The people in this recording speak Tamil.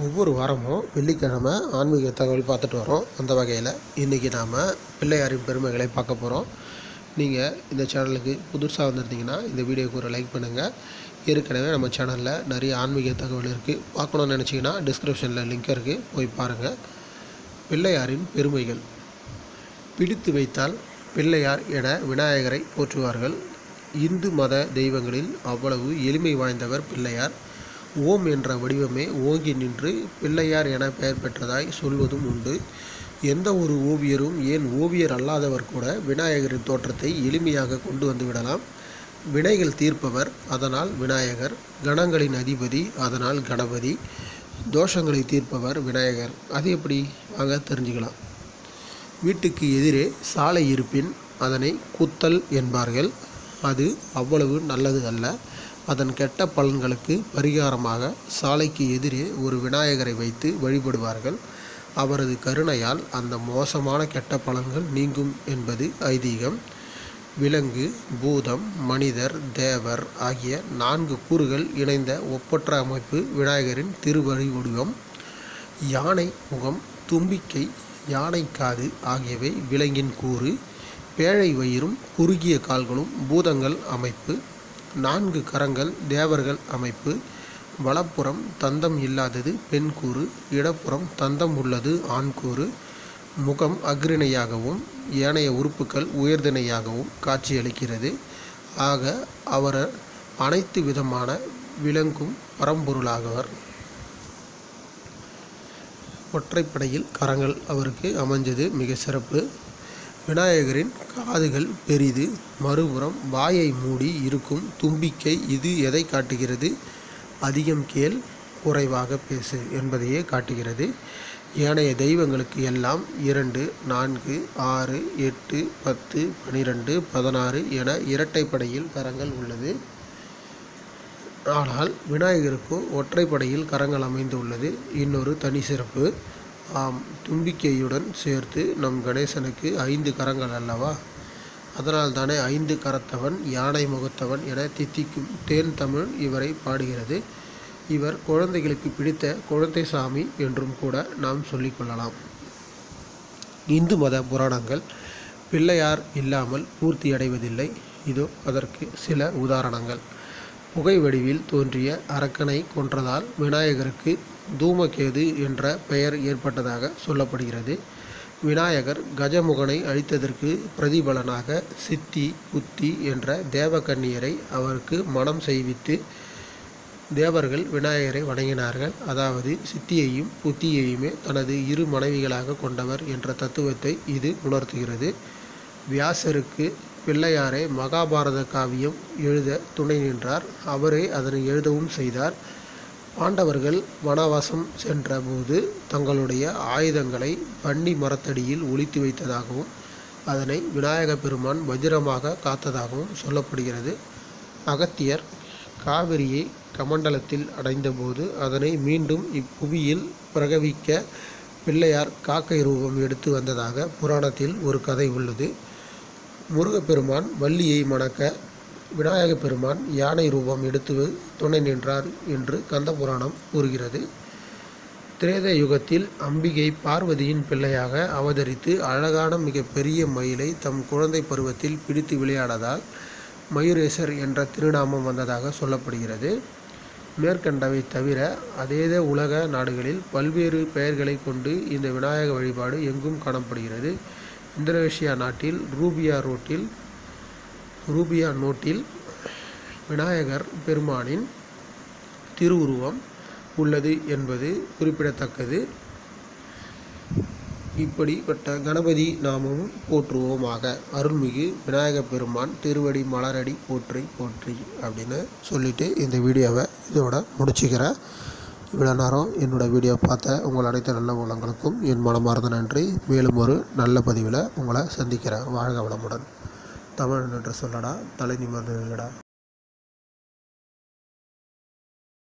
ஒவ்வொரு வாரமும் வெள்ளிக்கிழமை ஆன்மீக தகவல் பார்த்துட்டு வரோம் அந்த வகையில் இன்றைக்கி நாம் பிள்ளையாரின் பெருமைகளை பார்க்க போகிறோம் நீங்கள் இந்த சேனலுக்கு புதுசாக வந்திருந்தீங்கன்னா இந்த வீடியோக்கு ஒரு லைக் பண்ணுங்கள் ஏற்கனவே நம்ம சேனலில் நிறைய ஆன்மீக தகவல் இருக்குது பார்க்கணுன்னு நினச்சிங்கன்னா டிஸ்கிரிப்ஷனில் லிங்க் இருக்குது போய் பாருங்கள் பிள்ளையாரின் பெருமைகள் பிடித்து வைத்தால் பிள்ளையார் என விநாயகரை போற்றுவார்கள் இந்து மத தெய்வங்களில் அவ்வளவு எளிமை வாய்ந்தவர் பிள்ளையார் ஓம் என்ற வடிவமே ஓங்கி நின்று பிள்ளையார் என பெயர் பெற்றதாய் சொல்வதும் உண்டு எந்த ஒரு ஓவியரும் ஏன் ஓவியர் அல்லாதவர் கூட விநாயகரின் தோற்றத்தை எளிமையாக கொண்டு வந்து விடலாம் வினைகள் தீர்ப்பவர் அதனால் விநாயகர் கணங்களின் அதிபதி அதனால் கணபதி தோஷங்களை தீர்ப்பவர் விநாயகர் அது எப்படி வாங்க தெரிஞ்சுக்கலாம் வீட்டுக்கு எதிரே சாலை இருப்பின் அதனை குத்தல் என்பார்கள் அது அவ்வளவு நல்லது அல்ல அதன் கெட்ட பலன்களுக்கு பரிகாரமாக சாலைக்கு எதிரே ஒரு விநாயகரை வைத்து வழிபடுவார்கள் அவரது கருணையால் அந்த மோசமான கெட்ட பலன்கள் நீங்கும் என்பது ஐதீகம் விலங்கு பூதம் மனிதர் தேவர் ஆகிய நான்கு கூறுகள் இணைந்த ஒப்பற்ற அமைப்பு விநாயகரின் திருவழி வடிவம் யானை முகம் தும்பிக்கை யானை காது ஆகியவை விலங்கின் கூறு பேழை வயிறும் குறுகிய கால்களும் பூதங்கள் அமைப்பு நான்கு கரங்கள் தேவர்கள் அமைப்பு வலப்புறம் தந்தம் இல்லாதது பெண் கூறு இடப்புறம் தந்தம் உள்ளது ஆண் கூறு முகம் அக்ரிணையாகவும் ஏனைய உறுப்புகள் உயர்திணையாகவும் காட்சியளிக்கிறது ஆக அவர் அனைத்து விதமான விலங்கும் பரம்பொருளாகவர் ஒற்றைப்படையில் கரங்கள் அவருக்கு அமைஞ்சது மிக சிறப்பு விநாயகரின் காதுகள் பெரிது மறுபுறம் வாயை மூடி இருக்கும் தும்பிக்கை இது எதை காட்டுகிறது அதிகம் கேள் குறைவாக பேசு என்பதையே காட்டுகிறது ஏனைய தெய்வங்களுக்கு எல்லாம் இரண்டு நான்கு ஆறு எட்டு பத்து பனிரெண்டு பதினாறு என இரட்டைப்படையில் கரங்கள் உள்ளது ஆனால் விநாயகருக்கோ ஒற்றைப்படையில் கரங்கள் அமைந்துள்ளது இன்னொரு தனி சிறப்பு ஆம் தும்பிக்கையுடன் சேர்த்து நம் கணேசனுக்கு ஐந்து கரங்கள் அல்லவா அதனால் தானே ஐந்து கரத்தவன் யானை முகத்தவன் என தித்திக்கும் தேன் தமிழ் இவரை பாடுகிறது இவர் குழந்தைகளுக்கு பிடித்த குழந்தை சாமி என்றும் கூட நாம் சொல்லிக்கொள்ளலாம் இந்து மத புராணங்கள் பிள்ளையார் இல்லாமல் பூர்த்தி அடைவதில்லை இதோ அதற்கு சில உதாரணங்கள் புகை வடிவில் தோன்றிய அரக்கனை கொன்றதால் விநாயகருக்கு தூமகேது என்ற பெயர் ஏற்பட்டதாக சொல்லப்படுகிறது விநாயகர் கஜமுகனை அழித்ததற்கு பிரதிபலனாக சித்தி புத்தி என்ற தேவகன்னியரை அவருக்கு மனம் செய்வித்து தேவர்கள் விநாயகரை வணங்கினார்கள் அதாவது சித்தியையும் புத்தியையுமே தனது இரு மனைவிகளாக கொண்டவர் என்ற தத்துவத்தை இது உணர்த்துகிறது வியாசருக்கு பிள்ளையாரே மகாபாரத காவியம் எழுத துணை நின்றார் அவரே அதனை எழுதவும் செய்தார் பாண்டவர்கள் வனவாசம் சென்றபோது தங்களுடைய ஆயுதங்களை வன்னி மரத்தடியில் ஒளித்து வைத்ததாகவும் அதனை விநாயக பெருமான் வஜ்ரமாக காத்ததாகவும் சொல்லப்படுகிறது அகத்தியர் காவிரியை கமண்டலத்தில் அடைந்தபோது அதனை மீண்டும் இப்புவியில் பிரகவிக்க பிள்ளையார் காக்கை ரூபம் எடுத்து வந்ததாக புராணத்தில் ஒரு கதை உள்ளது முருகப்பெருமான் வள்ளியை மணக்க விநாயக பெருமான் யானை ரூபம் எடுத்து துணை நின்றார் என்று கந்த புராணம் கூறுகிறது திரேத யுகத்தில் அம்பிகை பார்வதியின் பிள்ளையாக அவதரித்து அழகான மிக பெரிய மயிலை தம் குழந்தை பருவத்தில் பிடித்து விளையாடதால் மயூரேசர் என்ற திருநாமம் வந்ததாக சொல்லப்படுகிறது மேற்கண்டவை தவிர அதேத உலக நாடுகளில் பல்வேறு பெயர்களை கொண்டு இந்த விநாயக வழிபாடு எங்கும் காணப்படுகிறது இந்தோனேஷியா நாட்டில் ரூபியா ரோட்டில் ரூபியா நோட்டில் விநாயகர் பெருமானின் திருவுருவம் உள்ளது என்பது குறிப்பிடத்தக்கது இப்படிப்பட்ட கணபதி நாமும் போற்றுவோமாக அருள்மிகு விநாயக பெருமான் திருவடி மலரடி போற்றி போற்றி அப்படின்னு சொல்லிட்டு இந்த வீடியோவை இதோட முடிச்சுக்கிறேன் இவ்வளோ நேரம் என்னோடய வீடியோ பார்த்த உங்கள் அனைத்து நல்ல உள்ளங்களுக்கும் என் மனமார்ந்த நன்றி மேலும் ஒரு நல்ல பதிவில் உங்களை சந்திக்கிறேன் வாழ்க வளமுடன் தமிழ் என்று சொல்லடா தலை நிமிர்ந்து நில்லடா